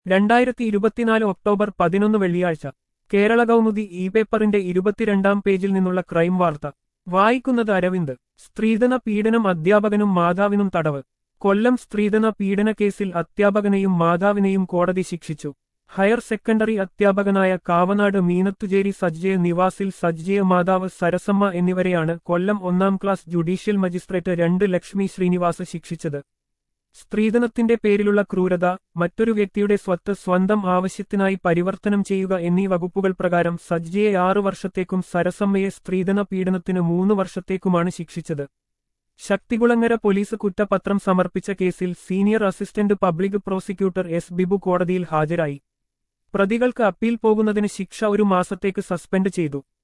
രണ്ടായിരത്തി ഇരുപത്തിനാല് ഒക്ടോബർ പതിനൊന്ന് വെള്ളിയാഴ്ച കേരള കൗമുദി ഇ പേപ്പറിന്റെ ഇരുപത്തിരണ്ടാം പേജിൽ നിന്നുള്ള ക്രൈം വാർത്ത വായിക്കുന്നത് അരവിന്ദ് സ്ത്രീധന പീഡനം അധ്യാപകനും മാതാവിനും തടവ് കൊല്ലം സ്ത്രീധന പീഡന കേസിൽ അധ്യാപകനെയും മാതാവിനെയും കോടതി ശിക്ഷിച്ചു ഹയർ സെക്കൻഡറി അധ്യാപകനായ കാവനാട് മീനത്തുചേരി സജ്ജയ നിവാസിൽ സജ്ജയ മാതാവ് സരസമ്മ എന്നിവരെയാണ് കൊല്ലം ഒന്നാം ക്ലാസ് ജുഡീഷ്യൽ മജിസ്ട്രേറ്റ് രണ്ട് ലക്ഷ്മി ശ്രീനിവാസ് ശിക്ഷിച്ചത് സ്ത്രീധനത്തിന്റെ പേരിലുള്ള ക്രൂരത മറ്റൊരു വ്യക്തിയുടെ സ്വത്ത് സ്വന്തം ആവശ്യത്തിനായി പരിവർത്തനം ചെയ്യുക എന്നീ വകുപ്പുകൾ പ്രകാരം സജ്ജയെ ആറു വർഷത്തേക്കും സരസമ്മയെ സ്ത്രീധന പീഡനത്തിന് മൂന്ന് വർഷത്തേക്കുമാണ് ശിക്ഷിച്ചത് ശക്തികുളങ്ങര പോലീസ് കുറ്റപത്രം സമർപ്പിച്ച കേസിൽ senior assistant public prosecutor S Bibu കോടതിയിൽ ഹാജരായി പ്രതികൾക്ക് അപ്പീൽ പോകുന്നതിന് ശിക്ഷ ഒരു മാസത്തേക്ക് സസ്പെൻഡ് ചെയ്തു